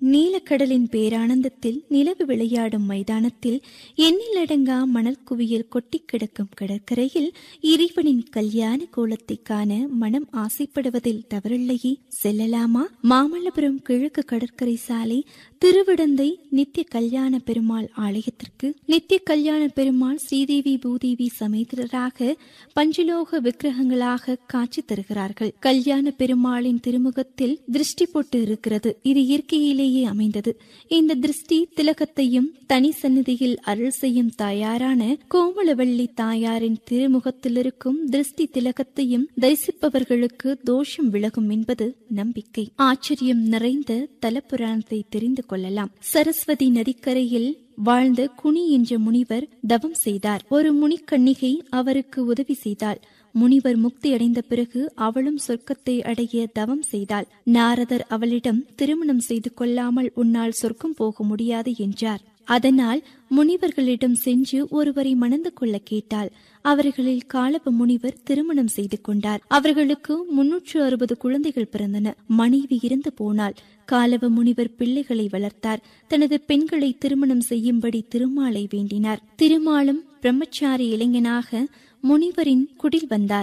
நீலக்கடலின் பேரானந்தத்தில் நிலவு விளையாடும் மைதானத்தில் எண்ணிலடங்கா மணல் குவியல் கொட்டி கிடக்கும் கடற்கரையில் இறைவனின் கல்யாண கோலத்தை காண மனம் ஆசைப்படுவதில் தவறில்லையே செல்லலாமா மாமல்லபுரம் கிழக்கு கடற்கரை சாலை திருவிடந்தை நித்திய கல்யாண பெருமாள் ஆலயத்திற்கு நித்திய கல்யாண பெருமாள் ஸ்ரீதேவி பூதேவி சமேதராக பஞ்சலோக விக்கிரகங்களாக காட்சி தருகிறார்கள் கல்யாண பெருமாளின் திருமுகத்தில் திருஷ்டி போட்டு இருக்கிறது இது இயற்கையிலேயே அமைந்தது இந்த திருஷ்டி திலகத்தையும் தனி சந்நிதியில் அருள் செய்யும் தாயாரான கோமலவள்ளி தாயாரின் திருமுகத்தில் இருக்கும் திருஷ்டி திலகத்தையும் தரிசிப்பவர்களுக்கு தோஷம் விலகும் என்பது நம்பிக்கை ஆச்சரியம் நிறைந்த தலப்புராணத்தை தெரிந்து கொள்ளலாம் சரஸ்வதி நதிக்கரையில் வாழ்ந்த குனி என்ற முனிவர் தவம் செய்தார் ஒரு முனிக்கன்னிகை அவருக்கு உதவி செய்தாள் முனிவர் முக்தி அடைந்த பிறகு அவளும் சொர்க்கத்தை அடைய தவம் செய்தாள் நாரதர் அவளிடம் திருமணம் செய்து கொள்ளாமல் உன்னால் சொர்க்கம் போக முடியாது என்றார் அதனால் முனிவர்களிடம் சென்று ஒருவரை மணந்து கொள்ள கேட்டாள் அவர்களில் காலப முனிவர் திருமணம் செய்து கொண்டார் அவர்களுக்கு முன்னூற்று அறுபது குழந்தைகள் பிறந்தன மனைவி இறந்து போனாள் காலவ முனிவர் பிள்ளைகளை வளர்த்தார் தனது பெண்களை திருமணம் செய்யும்படி திருமாலை வேண்டினார் திருமாலும் பிரம்மச்சாரி இளைஞனாக முனிவரின் குடில் வந்தார்